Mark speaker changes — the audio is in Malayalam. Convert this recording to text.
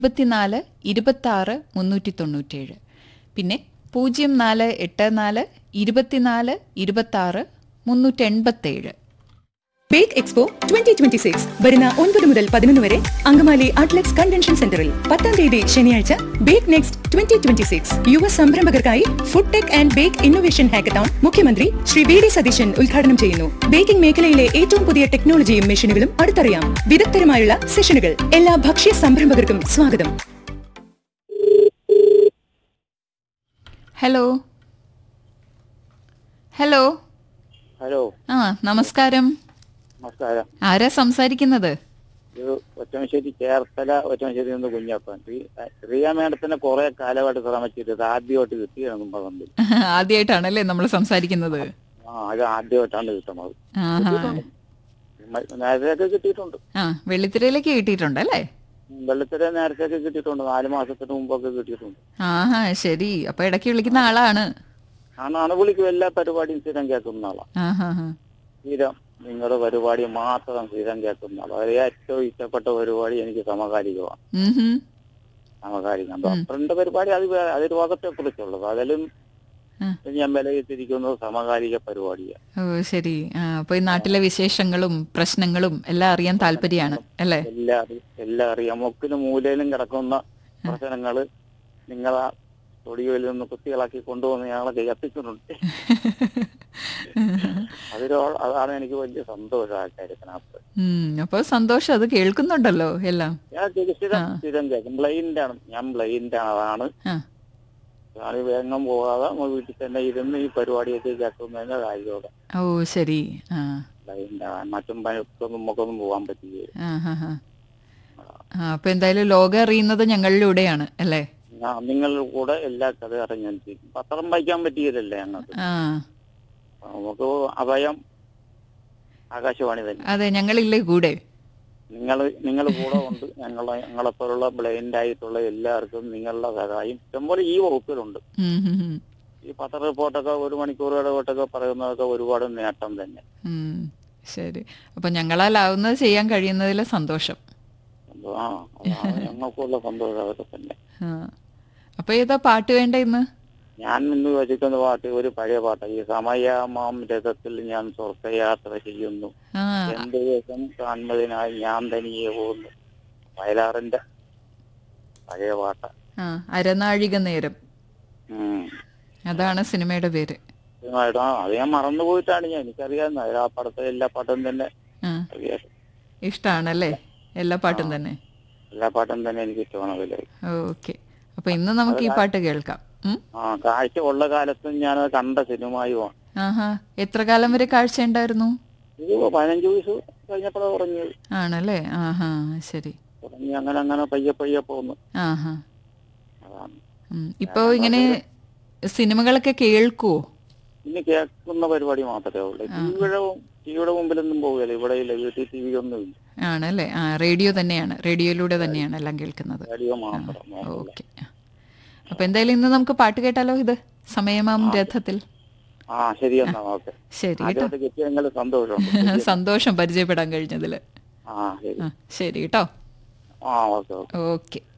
Speaker 1: ഇരുപത്തിനാല് ഇരുപത്താറ് മുന്നൂറ്റി തൊണ്ണൂറ്റേഴ് പിന്നെ പൂജ്യം നാല് എട്ട് നാല് ഇരുപത്തിനാല് ഇരുപത്താറ് മുന്നൂറ്റി എൺപത്തേഴ്
Speaker 2: bake expo twenty twenty six വരുന്ന ഒൻപത് മുതൽ പതിനൊന്ന് വരെ അങ്കമാലി അട്ലക്സ് കൺവെൻഷൻ സെന്ററിൽ പത്താം തീയതി ശനിയാഴ്ച bake next twenty twenty six യുവ സംരംഭകർക്കായി food tech and bake innovation hackathon മുഖ്യമന്ത്രി ശ്രീ വി ഡി സതീശൻ ഉദ്ഘാടനം ചെയ്യുന്നു ബേക്കിംഗ് മേഖലയിലെ ഏറ്റവും പുതിയ ടെക്നോളജിയും മെഷീനുകളും അടുത്തറിയാം വിദഗ്ധരുമായുള്ള സെഷനുകൾ എല്ലാ ഭക്ഷ്യ സംരംഭകർക്കും സ്വാഗതം
Speaker 1: ഹലോ ഹലോ
Speaker 3: ഹലോ
Speaker 1: ആ നമസ്കാരം
Speaker 3: നമസ്കാരം
Speaker 1: ആരാ സംസാരിക്കുന്നത്
Speaker 3: ഇത് ഒറ്റമശ്ശേരി ചേർത്തല ഒറ്റമശ്ശേരി നിന്ന് കുഞ്ഞപ്പൻ ഈ- റിയ മേഡത്തിനെ കുറെ കാലമായിട്ട് ശ്രമിച്ചിട്ട് ഇത് ആദ്യമായിട്ട് കിട്ടിയതെന്നും പറഞ്ഞു
Speaker 1: ആദ്യമായിട്ടാണല്ലേ നമ്മൾ സംസാരിക്കുന്നത്
Speaker 3: ആ അത് ആദ്യമായിട്ടാണ് കിട്ടുന്നത്
Speaker 1: ആഹാ
Speaker 3: മ- നേരത്തെയൊക്കെ കിട്ടിയിട്ടുണ്ട്
Speaker 1: ആ വെള്ളിത്തിരയിലേക്ക് കിട്ടിയിട്ടുണ്ടല്ലേ
Speaker 3: വെള്ളത്തിലെ നേരത്തെയൊക്കെ കിട്ടിയിട്ടുണ്ട് നാല് മാസത്തിന് മുമ്പൊക്കെ കിട്ടിയിട്ടുണ്ട്
Speaker 1: ആഹാ ശരി അപ്പൊ ഇടയ്ക്ക് വിളിക്കുന്ന ആളാണ്
Speaker 3: ആണ് അണുവിളിക്കും എല്ലാ പരിപാടിയും സ്ഥിരം കേൾക്കുന്ന ആളാണ്
Speaker 1: ആഹാ ഹാ.
Speaker 3: സ്ഥിരം നിങ്ങളുടെ പരിപാടി മാത്രം സ്ഥിരം കേൾക്കുന്ന ആളാണ് അതിൽ ഏറ്റവും ഇഷ്ടപ്പെട്ട പരിപാടി എനിക്ക് സമകാലികമാണ്
Speaker 1: ഉം ഹും.
Speaker 3: സമകാലികം ഡോക്ടറിന്റെ പരിപാടി അത് വേ- അത് രോഗത്തെ കുറിച്ചുള്ളത് അതിലും
Speaker 1: ആ.
Speaker 3: ഞാൻ വിലയിരുത്തിയിരിക്കുന്നത് സമകാലിക പരിപാടിയാണ്
Speaker 1: ഓ ശരി ആ അപ്പൊ ഈ നാട്ടിലെ വിശേഷങ്ങളും പ്രശ്നങ്ങളും എല്ലാം അറിയാൻ താല്പര്യമാണ് അല്ലേ
Speaker 3: എല്ലാം അറി- എല്ലാം അറിയാം മുക്കിലും മൂലയിലും കിടക്കുന്ന പ്രശ്നങ്ങള് നിങ്ങളാ തൊടിയിൽ നിന്ന് കുത്തികളാക്കി കൊണ്ടുവന്ന് ഞങ്ങളൊക്കെ എത്തിക്കുന്നുണ്ട് അതിലോ അതാണ് എനിക്ക് വലിയ സന്തോഷം ആ കാര്യത്തിനകത്ത്
Speaker 1: ഉം അപ്പൊ സന്തോഷം അത് കേൾക്കുന്നുണ്ടല്ലോ എല്ലാം
Speaker 3: ഞാൻ ഇത് സ്ഥിരം സ്ഥിരം കേൾക്കും ബ്ലൈൻഡ് ആണ് ഞാൻ ബ്ലൈൻഡ് ആണ് അതാണ്
Speaker 1: ആ
Speaker 3: ഞാൻ വേഗം പോകാതെ നമ്മൾ വീട്ടിൽ തന്നെ ഇരുന്ന് ഈ പരിപാടിയൊക്കെ കേൾക്കുന്നതിന്റെ കാര്യമാണ്
Speaker 1: ഓ ശരി ആ
Speaker 3: ബ്ലൈൻഡ് ആണ് മറ്റും പണിക്കൊന്നും നമുക്കൊന്നും പോകാൻ പറ്റുകയില്ല
Speaker 1: ആ ഹാ ഹാ ആ അപ്പൊ എന്തായാലും ലോകം അറിയുന്നത് ഞങ്ങളിലൂടെയാണ് അല്ലേ
Speaker 3: ഞാൻ നിങ്ങളുടെ കൂടെ എല്ലാ കഥ അറിഞ്ഞിരിക്കും പത്രം വായിക്കാൻ പറ്റിയതല്ലേ ഞങ്ങൾക്ക്
Speaker 1: ആ
Speaker 3: നമുക്ക് അഭയം ആകാശവാണി തന്നെ
Speaker 1: അതെ ഞങ്ങളില്ലേ കൂടെ
Speaker 3: നിങ്ങൾ നിങ്ങൾ കൂടെ ഉണ്ട് ഞങ്ങളെ ഞങ്ങളെപ്പോലുള്ള ബ്ലൈൻഡ് ആയിട്ടുള്ള എല്ലാവർക്കും നിങ്ങളുടെ സഹായം ഇഷ്ടംപോലെ ഈ വകുപ്പിലുണ്ട്
Speaker 1: ഉം ഹും ഹും.
Speaker 3: ഈ പത്ര റിപ്പോർട്ടൊക്കെ ഒരു മണിക്കൂർ ഇടപെട്ടൊക്കെ പറയുന്നതൊക്കെ ഒരുപാട് നേട്ടം തന്നെ
Speaker 1: ഉം ശരി അപ്പൊ ഞങ്ങളാലാവുന്നത് ചെയ്യാൻ കഴിയുന്നതിൽ സന്തോഷം
Speaker 3: അപ്പൊ ആ അതാണ് ഞങ്ങൾക്കുള്ള സന്തോഷം അതൊക്കെ തന്നെ
Speaker 1: ആ അപ്പൊ ഏതാ പാട്ട് വേണ്ട ഇന്ന്
Speaker 3: ഞാൻ ഇന്ന് വച്ചിരിക്കുന്ന പാട്ട് ഒരു പഴയ പാട്ട് ഈ സമയമാം രഥത്തിൽ ഞാൻ സ്വർഗയാത്ര ചെയ്യുന്നു
Speaker 1: ആ
Speaker 3: എന്റെ ദിവസം കാണുന്നതിനായി ഞാൻ തനിയെ പോകുന്നു വയലാറിന്റെ പഴയ പാട്ട്
Speaker 1: ആ അരനാഴിക നേരം
Speaker 3: ഉം.
Speaker 1: അതാണ് സിനിമയുടെ പേര്
Speaker 3: ഇതുമായിട്ട് ആ അത് ഞാൻ മറന്നുപോയിട്ടാണ് ഞാൻ എനിക്കറിയാവുന്ന അതിൽ ആ പടത്തെ എല്ലാ പാട്ടും തന്നെ
Speaker 1: ആ
Speaker 3: അറിയാം
Speaker 1: ഇഷ്ടാണല്ലേ എല്ലാ പാട്ടും തന്നെ
Speaker 3: എല്ലാ പാട്ടും തന്നെ എനിക്ക് ഇഷ്ടമാണ് അതിൽ
Speaker 1: ഓക്കെ അപ്പൊ ഇന്ന് നമുക്ക് ഈ പാട്ട് കേൾക്കാം ഉം?
Speaker 3: ആ കാഴ്ച ഉള്ള കാലത്തും ഞാൻ കണ്ട സിനിമയുമാണ്
Speaker 1: ആഹാ എത്ര കാലം വരെ കാഴ്ച ഉണ്ടായിരുന്നു
Speaker 3: ഇത് പതിനഞ്ച് വയസ്സ് കഴിഞ്ഞപ്പോഴാണ് ഉറങ്ങിയത്
Speaker 1: ആണല്ലേ ആഹാ ശരി
Speaker 3: ഉറങ്ങി അങ്ങനെ അങ്ങനെ പയ്യെ പയ്യെ പോകുന്നു
Speaker 1: ആഹാ
Speaker 3: അതാണ്
Speaker 1: ഉം. ഇപ്പൊ ഇങ്ങനെ സിനിമകളൊക്കെ കേൾക്കുവോ
Speaker 3: ഇനി കേൾക്കുന്ന പരിപാടി മാത്രമേ ഉള്ളൂ ടിവിയുടെ ടിവിയുടെ മുമ്പിലൊന്നും പോകില്ല ഇവിടെ ഇല്ല വീട്ടിൽ ടി വി ഒന്നും ഇല്ല
Speaker 1: ആണല്ലേ ആ റേഡിയോ തന്നെയാണ് റേഡിയോയിലൂടെ തന്നെയാണ് എല്ലാം കേൾക്കുന്നത്
Speaker 3: റേഡിയോ മാത്രം
Speaker 1: ഓക്കെ അപ്പൊ എന്തായാലും ഇന്ന് നമുക്ക് പാട്ട് കേട്ടാലോ ഇത് സമയമാം രഥത്തിൽ
Speaker 3: ആ ശരി എന്നാ ഓക്കെ
Speaker 1: ശരി കേട്ടോ
Speaker 3: ആദ്യമായിട്ട് കിട്ടിയെങ്കിൽ സന്തോഷമുണ്ട്
Speaker 1: സന്തോഷം പരിചയപ്പെടാൻ കഴിഞ്ഞതില്
Speaker 3: ആ ശരി
Speaker 1: ആ ശരി കേട്ടോ
Speaker 3: ആ ഓക്കെ ഓക്കെ
Speaker 1: ഓക്കെ